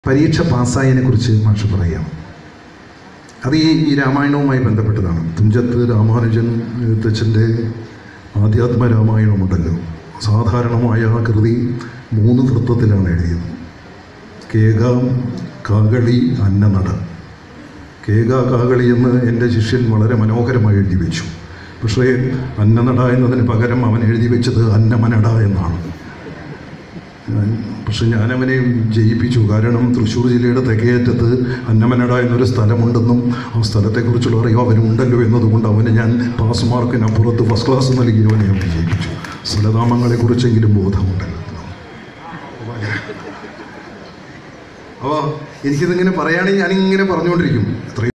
പരീക്ഷ പാസ്സായതിനെ കുറിച്ച് മാഷ് പറയാം അത് ഈ ഈ രാമായണവുമായി ബന്ധപ്പെട്ടതാണ് തുഞ്ചത്ത് രാമാനുജൻ എഴുത്തച്ഛൻ്റെ ആധ്യാത്മ രാമായണമുണ്ടല്ലോ സാധാരണമായ ആ കൃതി മൂന്ന് വൃത്തത്തിലാണ് എഴുതിയത് കേക കാകളി അന്നനട കേക കാകളി എന്ന് എൻ്റെ ശിഷ്യൻ വളരെ മനോഹരമായി എഴുതി വെച്ചു പക്ഷേ അന്നനട എന്നതിന് പകരം അവൻ എഴുതി വെച്ചത് അന്നമനട എന്നാണ് ഞാൻ- പക്ഷെ ഞാനവനെ ജയിപ്പിച്ചു കാരണം തൃശ്ശൂർ ജില്ലയുടെ തെക്കേയറ്റത്ത് അന്നമനട എന്നൊരു സ്ഥലമുണ്ടെന്നും ആ സ്ഥലത്തെക്കുറിച്ചുള്ള അറിയോ അവനുണ്ടല്ലോ എന്നതുകൊണ്ട് അവന് ഞാൻ പാസ് മാർക്കിനപ്പുറത്ത് ഫസ്റ്റ് ക്ലാസ് നൽകി അവനെ അവനെ ജയിപ്പിച്ചു സ്ഥലനാമങ്ങളെക്കുറിച്ചെങ്കിലും ബോധമുണ്ടല്ലോ അപ്പോൾ എനിക്കിതിങ്ങനെ പറയുകയാണെങ്കിൽ ഞാനിങ്ങനെ പറഞ്ഞുകൊണ്ടിരിക്കും എത്രയോ